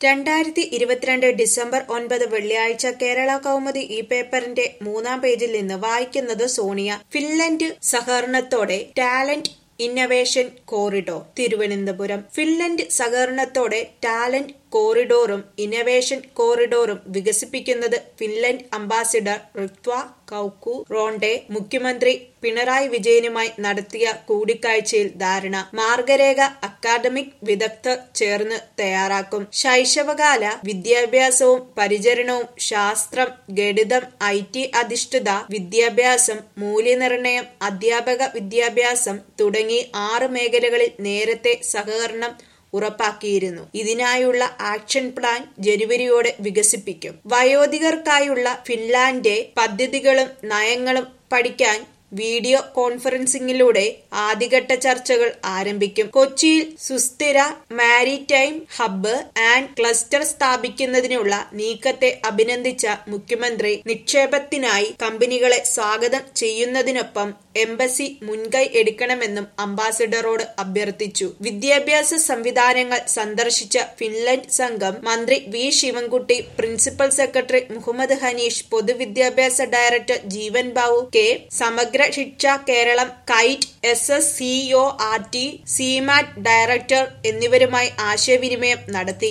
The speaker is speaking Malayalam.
രണ്ടായിരത്തി ഇരുപത്തിരണ്ട് ഡിസംബർ ഒൻപത് വെള്ളിയാഴ്ച കേരള കൗമുദി ഈ പേപ്പറിന്റെ മൂന്നാം പേജിൽ നിന്ന് വായിക്കുന്നത് സോണിയ ഫിൻലൻഡ് സഹകരണത്തോടെ talent innovation corridor Thiruvananthapuram Finland സഹകരണത്തോടെ ടാലന്റ് കോറിഡോറും ഇന്നവേഷൻ കോറിഡോറും വികസിപ്പിക്കുന്നത് Finland ambassador Ritva Koukku Ronde മുഖ്യമന്ത്രി പിണറായി വിജയനുമായി നടത്തിയ കൂടിക്കാഴ്ചയിൽ ധാരണ മാർഗരേഖ അക്കാദമിക് വിദഗ്ധർ ചേർന്ന് തയ്യാറാക്കും ശൈശവകാല വിദ്യാഭ്യാസവും പരിചരണവും ശാസ്ത്രം ഗണിതം ഐ ടി അധിഷ്ഠിത വിദ്യാഭ്യാസം മൂല്യനിർണയം അധ്യാപക വിദ്യാഭ്യാസം തുടങ്ങി ആറ് മേഖലകളിൽ നേരത്തെ സഹകരണം ഉറപ്പാക്കിയിരുന്നു ഇതിനായുള്ള ആക്ഷൻ പ്ലാൻ ജനുവരിയോടെ വികസിപ്പിക്കും വയോധികർക്കായുള്ള ഫിൻലാൻഡ് പദ്ധതികളും നയങ്ങളും പഠിക്കാൻ വീഡിയോ കോൺഫറൻസിംഗിലൂടെ ആദ്യഘട്ട ചർച്ചകൾ ആരംഭിക്കും കൊച്ചിയിൽ സുസ്ഥിര മാരിടൈം ഹബ്ബ് ആൻഡ് ക്ലസ്റ്റർ സ്ഥാപിക്കുന്നതിനുള്ള നീക്കത്തെ അഭിനന്ദിച്ച മുഖ്യമന്ത്രി നിക്ഷേപത്തിനായി കമ്പനികളെ സ്വാഗതം ചെയ്യുന്നതിനൊപ്പം എംബസി മുൻകൈ എടുക്കണമെന്നും അംബാസിഡറോട് അഭ്യർത്ഥിച്ചു വിദ്യാഭ്യാസ സംവിധാനങ്ങൾ സന്ദർശിച്ച ഫിൻലൻഡ് സംഘം മന്ത്രി V Sivankutty principal secretary Muhammad Hanish പൊതുവിദ്യാഭ്യാസ director Jeevan Babu K Samagra Shiksha Keralam KITE S S സിഒ ആർ ടി സിമാറ്റ് ഡയറക്ടർ എന്നിവരുമായി ആശയവിനിമയം നടത്തി